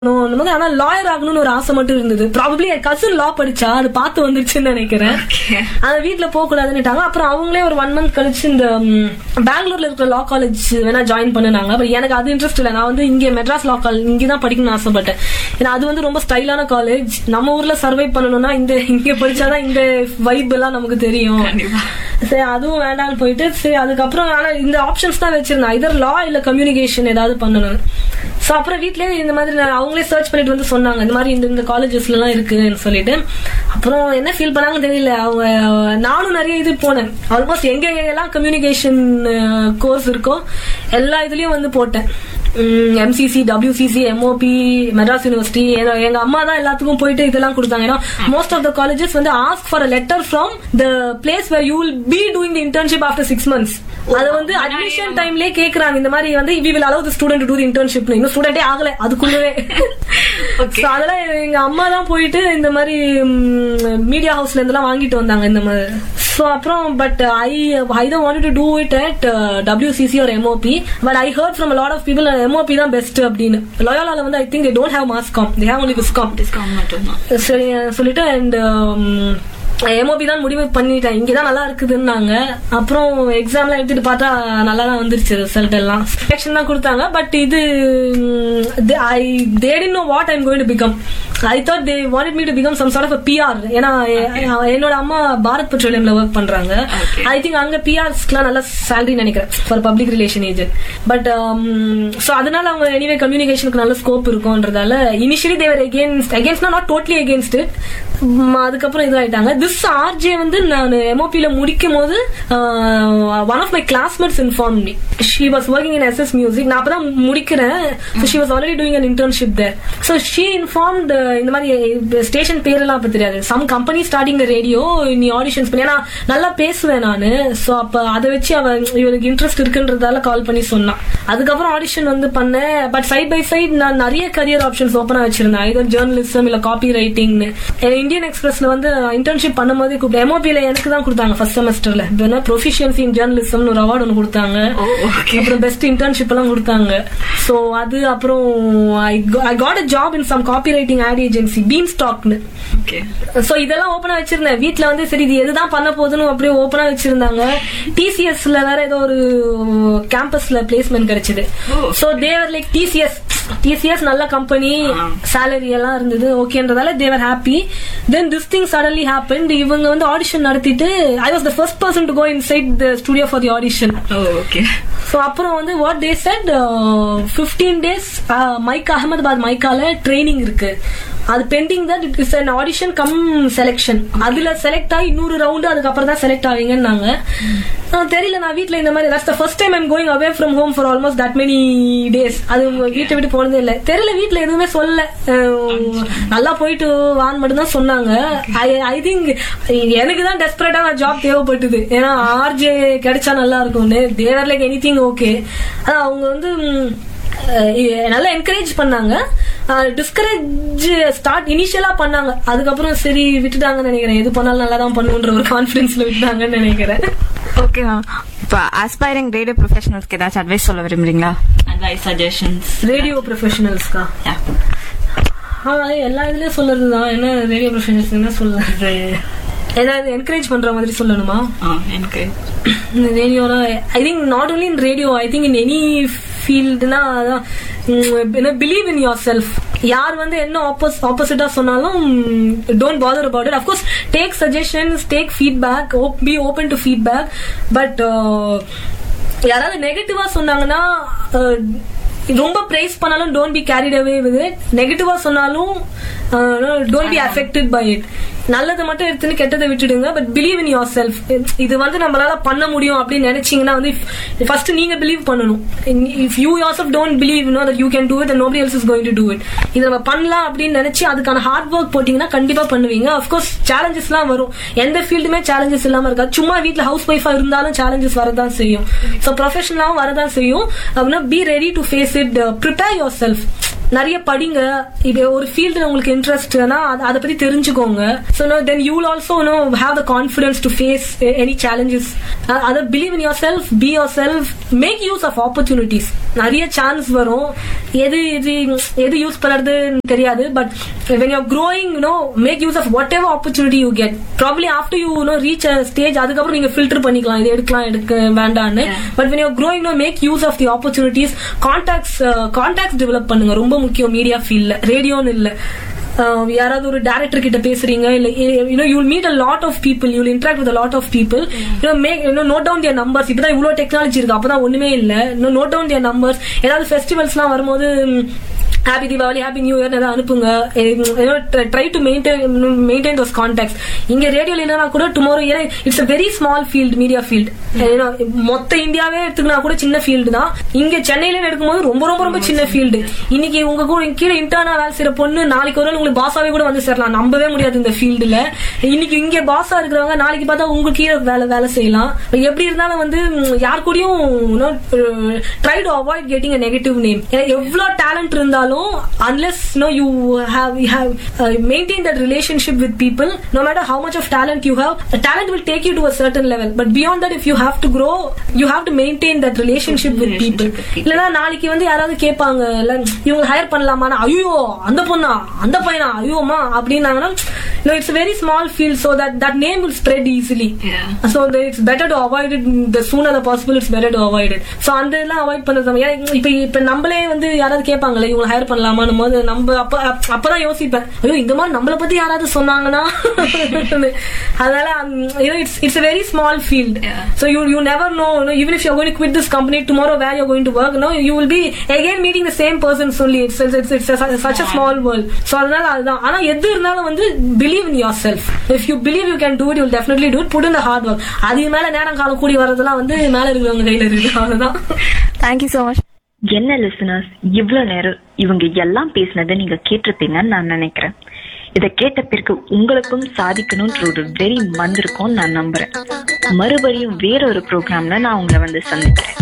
ஆகணும் அந்த மாதிரி ஆனா லாயர் ஆகணும்னு ஒரு ஆசை மட்டும் இருந்தது ப்ராபப்ளி என் கசின் லா படிச்சா அது பார்த்து வந்துருச்சுன்னு நினைக்கிறேன் அந்த வீட்ல போக கூடாதுன்னுட்டாங்க அப்புறம் அவங்களே ஒரு ஒன் மந்த் கழிச்சு இந்த ம், பெங்களூர்ல இருக்கிற லா காலேஜ் வேணா ஜாயின் பண்ணுனாங்க பட் எனக்கு அது இன்ட்ரெஸ்ட் இல்லை நான் வந்து இங்க மெட்ராஸ் லா காலேஜ் இங்கே தான் படிக்கணும்னு ஆசைப்பட்டேன் ஏன்னா அது வந்து ரொம்ப ஸ்டைலான காலேஜ் நம்ம ஊர்ல சர்வை பண்ணணும்னா இந்த இங்க படிச்சாதான் இந்த வைப் எல்லாம் நமக்கு தெரியும் சரி அதுவும் வேண்டாம்னு போயிட்டு சரி அதுக்கப்புறம் ஆனா இந்த ஆப்ஷன்ஸ் தான் வச்சிருந்தேன் இதர் லா இல்ல கம்யூனிகேஷன் ஏதாவது பண்ணணும் சோ அப்புறம் வீட்லயே இந்த மாதிரி நான் அவங்களே சர்ச் பண்ணிட்டு வந்து சொன்னாங்க இந்த மாதிரி இந்த இந்த காலேஜஸ்ல எல்லாம் இருக்குன்னு சொல்லிட்டு அப்புறம் என்ன ஃபீல் பண்ணாங்கன்னு தெரியல அவங்க நானும் நிறைய இது போனேன் ஆல்மோஸ்ட் எங்க எங்க எல்லாம் கம்யூனிகேஷன் கோர்ஸ் இருக்கோ எல்லா இதுலயும் வந்து போட்டேன் MCC WCC MOP Madras university எங்க அம்மா தான் எல்லாத்துக்கும் போயிட்டு இதெல்லாம் கொடுத்தாங்க ஏன்னா மோஸ்ட் ஆஃப் த காலேஜஸ் வந்து ask for a letter from the place where you will be doing the internship after six months அது வந்து அட்மிஷன் டைம்லயே கேக்குறாங்க இந்த மாதிரி வந்து we will allow the student to the internship இன்னும் ஸ்டூடெண்டே ஆகல அதுக்குள்ளவே So, அதெல்லாம் எங்க அம்மா தான் போயிட்டு இந்த மாதிரி மீடியா ஹவுஸ்ல இருந்தெல்லாம் வாங்கிட்டு வந்தாங்க இந்த மாதிரி சோ அப்புறம் பட் ஐ ஐ தான் want to do it at WCC ஒரு MOP but I heard from lot of people MOP தான் பெஸ்ட் அப்படின்னு லோயாலால வந்து I think they don't have mass com they have only viscom discount மட்டும்தான் சரி சொல்லிட்டு and MOP தான் முடிவு பண்ணிட்டேன் இங்கதான் நல்லா இருக்குதுன்னாங்க அப்புறம் எக்ஸாம்லாம் எடுத்துட்டு பார்த்தா நல்லா தான் வந்துருச்சு ரிசல்ட் எல்லாம் செலெக்ஷன் தான் கொடுத்தாங்க பட் இது I that know what I'm going to become I thought they wanted me to become some sort of PR ஏன்னா எ- என்னோட அம்மா பாரத் பெட்ரோலியம்ல ஒர்க் பண்றாங்க Okay. ஐ திங்க் அங்க பிஆர்ஸ்க்குலாம் நல்ல சேலரி நினைக்கிறேன் for public relation agent but so அதனால அவங்க எனிவே கம்யூனிகேஷனுக்கு நல்ல ஸ்கோப் இருக்கும்ன்றதால இனிஷியலி தேவர் எகேன்ஸ்ட் அகேன்ஸ்ட்னா நாட் டோட்லி எகேன்ஸ்ட் இட் அதுக்கப்புறம் இதாயிட்டாங்க திஸ் ஆர்ஜே வந்து நான் எம்ஓபியில முடிக்கும் போது one of my classmates inform me she was working in SS music நான் அப்பதான் முடிக்கிறேன் she was already doing an internship there so she informed இந்த மாதிரி ஸ்டேஷன் பேரெல்லாம் அப்ப தெரியாது சம் கம்பெனி ஸ்டார்டிங் ரேடியோ நீ ஆடிஷன்ஸ் பண்ணி ஏன்னா நல்லா பேசுவேன் நானு சோ அப்ப அதை வச்சு அவ இவளுக்கு இன்ட்ரெஸ்ட் இருக்குன்றதால கால் பண்ணி சொன்னான் அதுக்கப்புறம் ஆடிஷன் வந்து பண்ணேன் பட் சைட் பை சைட் நான் நிறைய கரியர் ஆப்ஷன்ஸ் ஓப்பனா வச்சிருந்தேன் இதர் ஜேர்னலிசம் இல்ல காப்பி ரைட்டிங்னு இந்தியன் எக்ஸ்பிரஸ்ல வந்து இன்டர்ன்ஷிப் பண்ணும்போதே கூப்பிட்டு எம்ஓபியில எனக்கு தான் கொடுத்தாங்க ஃபர்ஸ்ட் செமஸ்டர்ல ப்ரொஃபிஷியன்சி இன் ஜேர்னலிசம்னு ஒரு அவார்டு ஒன்று கொடுத்தாங்க ஓ ஓகே அப்புறம் பெஸ்ட் இன்டர்ன்ஷிப் எல்லாம் கொடுத்தாங்க சோ அது அப்புறம் I got a job in some copy writing ad agency பீம் ஸ்டாக்னு ஓகே சோ இதெல்லாம் ஓபனா வச்சிருந்தேன் வீட்ல வந்து சரி இது எதுதான் பண்ண போகுதுன்னு அப்படியே ஓபனா வச்சிருந்தாங்க டிசிஎஸ்ல வேற ஏதோ ஒரு கேம்பஸ்ல பிளேஸ்மெண்ட் கிடைச்சது Oh. So they were like TCS TCS நல்ல கம்பெனி Ah. சேலரி எல்லாம் இருந்தது ஓகேன்றதால they were happy then this thing suddenly happen இவங்க வந்து ஆடிஷன் நடத்திட்டு I was the first person to go inside the studio for the audition oh okay so அப்புறம் வந்து what they said fifteen days MICA Ahmedabad மைக்கால training இருக்கு அது pending தான் it is an audition cum selection அதுல select ஆகி இன்னொரு round அதுக்கப்புறம் தான் செலக்ட் ஆவீங்கன்னாங்க ஆஹ் தெரியல நான் வீட்ல இந்த மாதிரி that's the first time I'm going away from home for almost that many days அது வீட்டை விட்டு போனதே இல்ல தெரியல வீட்ல எதுவுமே சொல்லல அஹ் நல்லா போயிட்டு வான் மட்டும் தான் சொன்னாங்க ஐ ஐ திங்க் எனக்கு தான் டெஸ்பரேட்டா நான் ஜாப் தேவைப்பட்டது ஏன்னா ஆர்ஜே கிடைச்சா நல்லா இருக்கும்னு they were like anything okay அதான் அவங்க வந்து ம், அஹ் நல்லா என்கரேஜ் பண்ணாங்க டிஸ்கரேஜ் ஸ்டார்ட் இனிஷியலா பண்ணாங்க அதுக்கப்புறம் சரி விட்டுட்டாங்கன்னு நினைக்கிறேன் எது பண்ணாலும் நல்லா தான் பண்ணுன்ற ஒரு கான்பிடன்ஸ்ல விட்டுட்டாங்கன்னு நினைக்கிறேன் ஓகே மேம் இப்போ ஆஸ்பைரிங் ரேடியோ ப்ரொஃபஷனல்ஸ்க்கு ஏதாச்சும் அட்வைஸ் சொல்ல விரும்புறீங்களா அட்வைஸ் சஜஷன்ஸ் ரேடியோ ப்ரொஃபஷனல்ஸ்க்கா யா ஆ எல்லா இதுலயும் சொல்றதுதான் என்ன ரேடியோ ப்ரொஃபஷனல்ஸ் என்ன சொல்றது ஏதாவது என்கரேஜ் பண்ற மாதிரி சொல்லணுமா ஆ எனக்கு ரேடியோனா I think not only in radio I think in any ஃபீல்டுனா அதான் பிலீவ் இன் யோர் செல்ஃப் யார் வந்து என்ன ஆப்போசிட்டா சொன்னாலும் don't bother about it of course take suggestions take feedback be open to feedback but யாராவது நெகட்டிவா சொன்னாங்கன்னா uh, ரொம்ப பிரைஸ் பண்ணாலும் don't be carried away with it நெகட்டிவா சொன்னாலும் don't be affected by it நல்லதை மட்டும் எடுத்துன்னு கெட்டதை விட்டுடுங்க but believe in yourself இது வந்து நம்மளால பண்ண முடியும் அப்படின்னு நினைச்சீங்கன்னா வந்து ஃபர்ஸ்ட் நீங்க பிலீவ் பண்ணணும் if you yourself don't believe know that you can do it nobody else is going to do it இது நம்ம பண்ணலாம் அப்படின்னு நினைச்சு அதுக்கான ஹார்ட் ஒர்க் போட்டீங்கன்னா கண்டிப்பா பண்ணுவீங்க அஃப்கோர்ஸ் சேலஞ்சஸ்லாம் வரும் எந்த ஃபீல்டுமே சேலஞ்சஸ் இல்லாம இருக்காது சும்மா வீட்ல ஹவுஸ் ஒய்ஃபா இருந்தாலும் சேலஞ்சஸ் வரதான் செய்யும் ஸோ ப்ரொஃபஷனலாவும் வரதான் செய்யும் அப்படின்னா be ready to face it prepare yourself நிறைய படிங்க இது ஒரு ஃபீல்டு உங்களுக்கு இன்ட்ரெஸ்ட்னா அதை பத்தி தெரிஞ்சுக்கோங்க so know then you also know have the confidence to face any challenges அதை believe in yourself be yourself make use of opportunities நிறைய சான்ஸ் வரும் எது இது எது யூஸ் பண்ணுறதுன்னு தெரியாது but when you're growing know make use of whatever opportunity you get probably after you know reach a stage அதுக்கப்புறம் நீங்க filter பண்ணிக்கலாம் இது எடுக்கலாம் எடுக்க வேண்டாம்னு but when you're growing know make use of the opportunities contacts contacts develop பண்ணுங்க ரொம்ப முக்கியம் மீடியா ஃபீல்ட்ல ரேடியோன்னு இல்ல அஹ் யாராவது ஒரு டேரக்டர் கிட்ட பேசுறீங்க இல்ல you know you meet a lot of people you interact with lot of people you know make you know note down their numbers இப்பதான் இவ்வளவு டெக்னாலஜி இருக்கு அப்பதான் ஒண்ணுமே இல்ல இன்னும் நோட் டவுன் தியர் நம்பர்ஸ் ஏதாவது ஃபெஸ்டிவல்ஸ்லாம் வரும்போது happy Deepavali happy new year ஏதாவது அனுப்புங்க try to maintain maintain those contacts இங்க ரேடியோல இல்லைனா கூட டுமாரோ ஏன்னா it's a very small field media field மொத்த இந்தியாவே எடுத்துக்கினா கூட சின்ன ஃபீல்டு தான் இங்க சென்னையில எடுக்கும்போது ரொம்ப ரொம்ப ரொம்ப சின்ன ஃபீல்டு இன்னைக்கு உங்க கூட கீழே இன்டர்னா வேலை செய்யற பொண்ணு நாளைக்கு ஒரு நாள் உங்களுக்கு பாஸாவே கூட வந்து சேரலாம் நம்பவே முடியாது இந்த ஃபீல்டுல இன்னைக்கு இங்க பாஸா இருக்கிறவங்க நாளைக்கு பார்த்தா உங்க கீழே வேலை வேலை செய்யலாம் எப்படி இருந்தாலும் வந்து ம், யார் கூடயும் try to avoid getting a negative name எவ்வளவு டேலண்ட் இருந்தாலும் unless no you have you have maintain that relationship with people no matter how much of talent you have talent will take you to a certain level but beyond that if you have to grow you have to maintain that relationship with people இல்லனா நாளைக்கு வந்து யாராவது கேட்பாங்க இல்ல இவங்க higher பண்ணலாமா ஐயோ அந்த பொண்ணா அந்த பையனா ஐயோமா அப்படின்னாங்கன்னா no it's a very small field so that that name will spread easily Yeah. so the- it's better to avoid it the sooner the possible it's better to avoid it so அந்த இதெல்லாம் avoid பண்றது நம்ம. ஏன்னா இப்ப இப்ப நம்மளே வந்து யாராவது கேட்பாங்கல்ல இவங்க ஹையர் பண்ணலாமான்னு போது நம்ம அப்ப அப்ப- அப்பதான் யோசிப்பேன் ஐயோ இந்த மாதிரி நம்மள பத்தி யாராவது சொன்னாங்கன்னா அதனால it's it's a very small field Yeah. so you you never know you know, even if you're going to quit this company tomorrow where you're going to work no you will be again meeting the same persons only it's it's it's, it's a, such a small world so அதனால அதுதான் ஆனா எது இருந்தாலும் வந்து believe in yourself if you believe you can do it you'll definitely do it put in the hard work அதுக்கு மேல நேரம் காலம் கூடி வர்றதெல்லாம் வந்து மேல இருக்கிறவங்க கையில இருக்கு அவ்வளவுதான் தேங்க்யூ ஸோ மச் என்ன லிசனர்ஸ் இவ்வளவு நேரம் இவங்க எல்லாம் பேசினதை நீங்க கேட்டிருப்பீங்கன்னு நான் நினைக்கிறேன் இதை கேட்ட பிறகு உங்களுக்கும் சாதிக்கணும்ன்ற ஒரு வெறி வந்திருக்கும் நான் நம்புறேன் மறுபடியும் வேறொரு ப்ரோக்ராம்ல நான் உங்களை வந்து சந்திக்கிறேன்